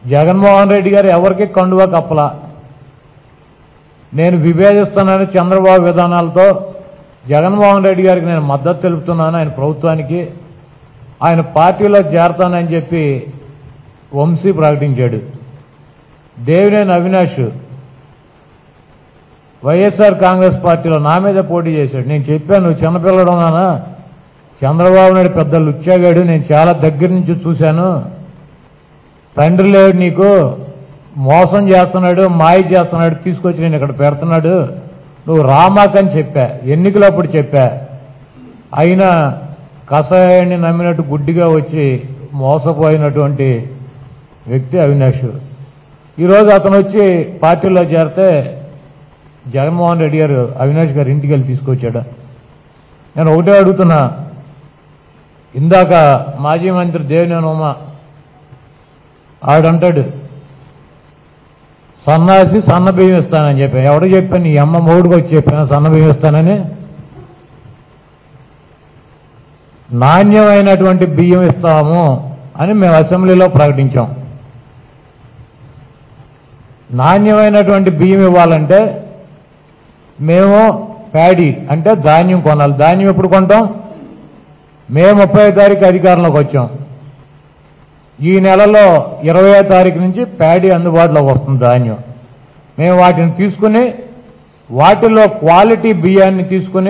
జగన్మోహన్ రెడ్డి గారు ఎవరికి కండువా కప్పలా నేను విభేదిస్తున్నాను చంద్రబాబు విధానాలతో జగన్మోహన్ రెడ్డి గారికి నేను మద్దతు తెలుపుతున్నాను ఆయన ప్రభుత్వానికి ఆయన పార్టీలో చేరతానని చెప్పి వంశీ ప్రకటించాడు దేవినేని అవినాష్ వైఎస్ఆర్ కాంగ్రెస్ పార్టీలో నా మీద పోటీ చేశాడు నేను చెప్పాను నువ్వు చిన్నపిల్లడు నానా చంద్రబాబు నాయుడు పెద్ద లుచ్చాగాడు నేను చాలా దగ్గర నుంచి చూశాను తండ్రి లేడు నీకు మోసం చేస్తున్నాడు మాయ చేస్తున్నాడు తీసుకొచ్చి నేను ఇక్కడ పెడుతున్నాడు నువ్వు రామాకని చెప్పా ఎన్నికలప్పుడు చెప్పా అయినా కషాయాన్ని నమ్మినట్టు గుడ్డిగా వచ్చి మోసపోయినటువంటి వ్యక్తి అవినాష్ ఈరోజు అతను వచ్చి పార్టీలో చేరితే జగన్మోహన్ రెడ్డి గారు అవినాష్ గారు ఇంటికి వెళ్ళి తీసుకొచ్చాడు నేను ఒకటే అడుగుతున్నా ఇందాక మాజీ మంత్రి దేవినేని ఉమా ఆడంటాడు సన్నాసి సన్న బియ్యం ఇస్తానని చెప్పా ఎవడో చెప్పాను నీ అమ్మ మూడుకు వచ్చి చెప్పాను సన్న బియ్యం ఇస్తానని నాణ్యమైనటువంటి బియ్యం ఇస్తాము అని మేము అసెంబ్లీలో ప్రకటించాం నాణ్యమైనటువంటి బియ్యం ఇవ్వాలంటే మేము ప్యాడీ అంటే ధాన్యం కొనాలి ధాన్యం ఎప్పుడు కొంటాం మే ముప్పై తారీఖు అధికారంలోకి వచ్చాం ఈ నెలలో ఇరవై తారీఖు నుంచి ప్యాడీ అందుబాటులోకి వస్తుంది ధాన్యం మేము వాటిని తీసుకుని వాటిలో క్వాలిటీ బియ్యాన్ని తీసుకుని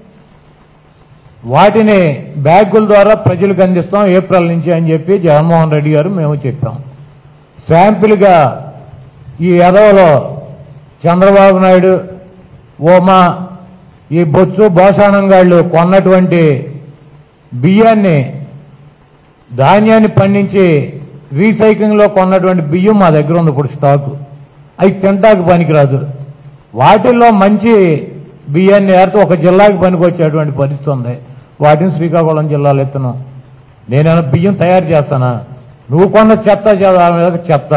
వాటిని బ్యాగుల ద్వారా ప్రజలకు అందిస్తాం ఏప్రిల్ నుంచి అని చెప్పి జగన్మోహన్ రెడ్డి గారు మేము చెప్పాం శాంపిల్గా ఈ ఎదవలో చంద్రబాబు నాయుడు ఓమా ఈ బొత్సు భోషాణంగాళ్ళు కొన్నటువంటి బియ్యాన్ని ధాన్యాన్ని పండించి రీసైక్లింగ్లో కొన్నటువంటి బియ్యం మా దగ్గర ఉంది ఇప్పుడు స్టాకు అవి తింటాకు పనికిరాదు వాటిల్లో మంచి బియ్యాన్ని ఏరితే ఒక జిల్లాకి పనికొచ్చేటువంటి పరిస్థితి ఉంది వాటిని శ్రీకాకుళం జిల్లాలో ఎత్తున్నాం నేనైనా బియ్యం తయారు చేస్తానా నువ్వు కొన్న చెత్త చెత్త మీద చెత్త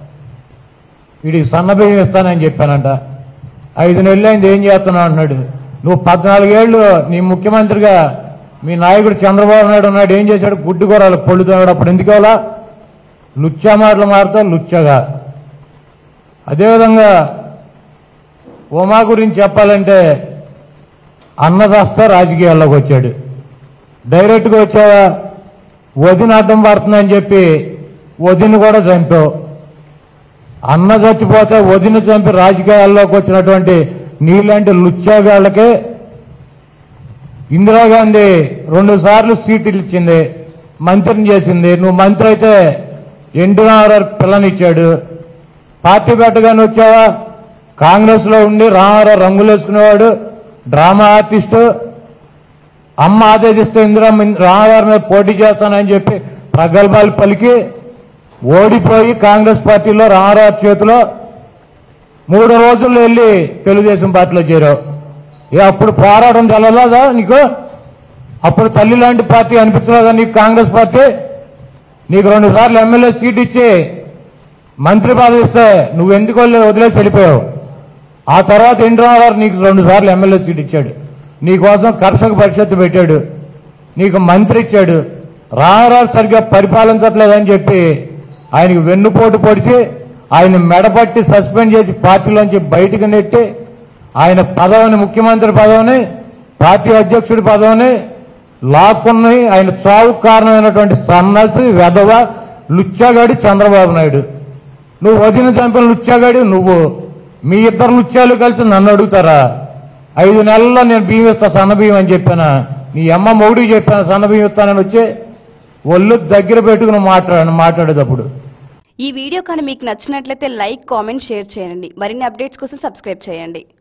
వీడికి సన్న బియ్యం ఇస్తానని చెప్పానంట ఐదు నెలలైంది ఏం చేస్తున్నావు అంటున్నాడు నువ్వు పద్నాలుగేళ్లు నీ ముఖ్యమంత్రిగా మీ నాయకుడు చంద్రబాబు నాయుడు ఉన్నాడు ఏం చేశాడు గుడ్డు కూరలు పొళ్ళుతున్నాడు అప్పుడు ఎందుకోవాలా లుచ్చా మాటలు మారుతా లుచ్చగా అదేవిధంగా ఉమా గురించి చెప్పాలంటే అన్నదాస్తా రాజకీయాల్లోకి వచ్చాడు డైరెక్ట్గా వచ్చావా వదిన అడ్డం పడుతుందని చెప్పి వదిన కూడా చంపావు అన్న చచ్చిపోతే వదిన చంపి రాజకీయాల్లోకి వచ్చినటువంటి నీలాంటి లుచ్చాగాళ్ళకే ఇందిరాగాంధీ రెండు సార్లు సీట్లు ఇచ్చింది మంత్రిని చేసింది నువ్వు మంత్రి అయితే ఎన్టీ రామారావు పిల్లనిచ్చాడు పార్టీ పెట్టగానే వచ్చావా కాంగ్రెస్ లో ఉండి రామారావు రంగులు వేసుకునేవాడు డ్రామా ఆర్టిస్టు అమ్మ ఆదేశిస్తే ఇందిరా రామారావు మీద పోటీ చేస్తానని చెప్పి ప్రగల్భాలు పలికి ఓడిపోయి కాంగ్రెస్ పార్టీలో రామారావు చేతిలో మూడు రోజుల్లో వెళ్ళి తెలుగుదేశం పార్టీలో చేరావు ఏ అప్పుడు పోరాటం తెలలేదా నీకు అప్పుడు తల్లి లాంటి పార్టీ అనిపించలేదా నీకు కాంగ్రెస్ పార్టీ నీకు రెండు సార్లు ఎమ్మెల్యే సీట్ ఇచ్చి మంత్రి పదవి ఇస్తే నువ్వు ఎందుకు వెళ్ళి వదిలేసి వెళ్ళిపోయావు ఆ తర్వాత ఇంద్రనాథ్ నీకు రెండు సార్లు ఎమ్మెల్యే సీట్ ఇచ్చాడు నీకోసం కర్షక పరిషత్తు పెట్టాడు నీకు మంత్రి ఇచ్చాడు రామారావు సరిగ్గా పరిపాలించట్లేదని చెప్పి ఆయనకు వెన్నుపోటు పొడిచి ఆయన మెడపట్టి సస్పెండ్ చేసి పార్టీలోంచి బయటకు నెట్టి ఆయన పదవిని ముఖ్యమంత్రి పదవిని పార్టీ అధ్యక్షుడి పదవిని లాక్కుని ఆయన చావు కారణమైనటువంటి సన్నాసి వెధవ లుచ్చాగాడి చంద్రబాబు నాయుడు నువ్వు వదిన చంపిన లుచ్చాగాడి నువ్వు మీ ఇద్దరు లుచ్చాలు కలిసి నన్ను అడుగుతారా ఐదు నెలల్లో నేను బియ్యం ఇస్తా సన్న బియ్యం అని చెప్పానా నీ అమ్మ మొగుడికి చెప్పాను సన్న బియ్యం ఇస్తానని వచ్చి ఒళ్ళు దగ్గర పెట్టుకుని మాట్లాడాను మాట్లాడేటప్పుడు ఈ వీడియో కానీ మీకు నచ్చినట్లయితే లైక్ కామెంట్ షేర్ చేయండి మరిన్ని అప్డేట్స్ కోసం సబ్స్క్రైబ్ చేయండి